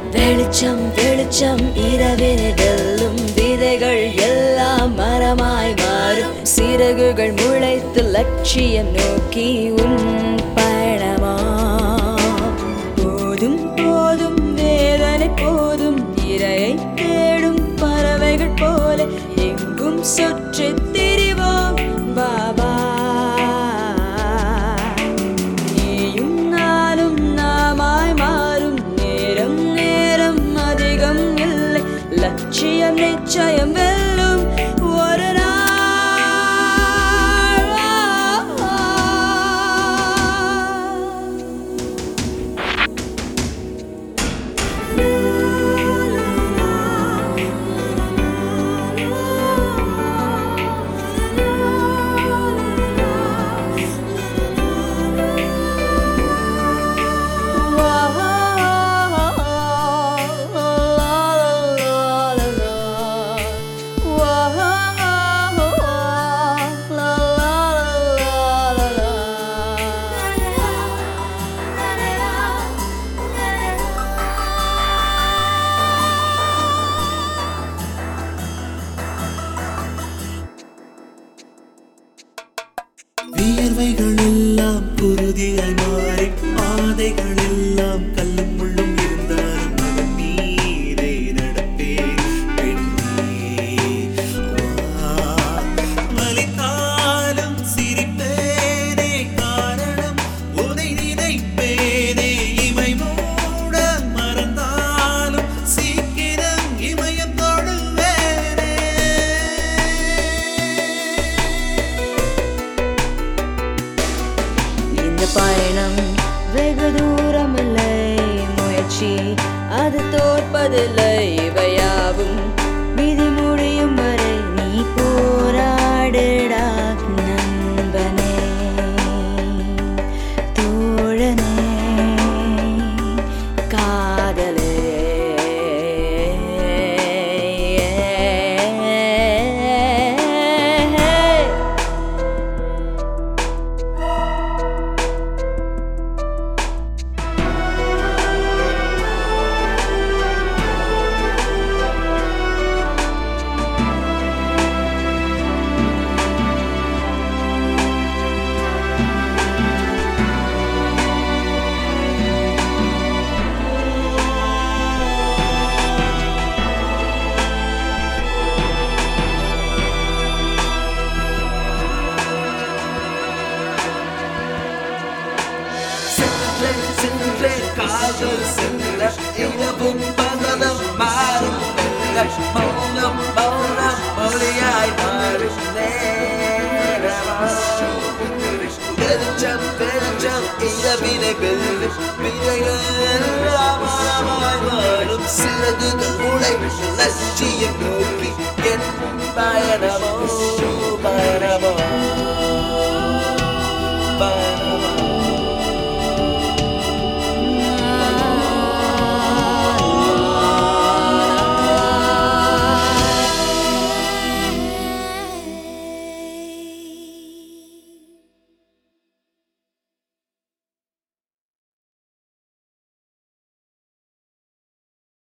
வெளிச்சம் வெளிச்சம் இரவினை வெல்லும் விதைகள் எல்லாம் மரமாய் மாறும் சிறகுகள் முளைத்து லட்சியம் நோக்கி உன் பயணமா போதும் போதும் வேதனை போதும் இரையை தேடும் பறவைகள் போல எங்கும் சுற்றி திரிவோம் பாபா நீயும் நானும் நாமாய் மாறும் நேரம் நேரம் அதிகம் இல்லை லட்சியம் நிச்சயம் வெல்லும் ஒரு நாள் வியர்வைகள் எல்லாம் குருதியாய் மாறி பாதைகள் எல்லாம் கல்லும் முள்ளும் இருந்தாலும் அதன் நீரை நடப்பேன் பெண்ணே வா. வலித்தாலும் சிரிப்பேனே காரணம் உனை நினைப்பேனே இமை மூட மறந்தாலும் சீக்கிரம் இமயம் தொடுவேனே இந்த பயணம் வெகு தூரமில்லை முயற்சி அது தோற்பதில்லை இவையாவும் விதி முடியும் வரை நீ போராடுடா நண்பனே தோழனே காதலே சென்றே சென்றே காதல் சென்ற இரவும் பகலும் மாறும் பெண்கள் மௌனம் மௌனம் மொழியாய் மாறும் நேரமா வெளிச்சம் வெளிச்சம் இரவினை வெல்லும் விதைகள் எல்லாம் மரமாய் மாறும் சிறகுகள் உழைப்பு லட்சியம் நோக்கி என் பயணமோ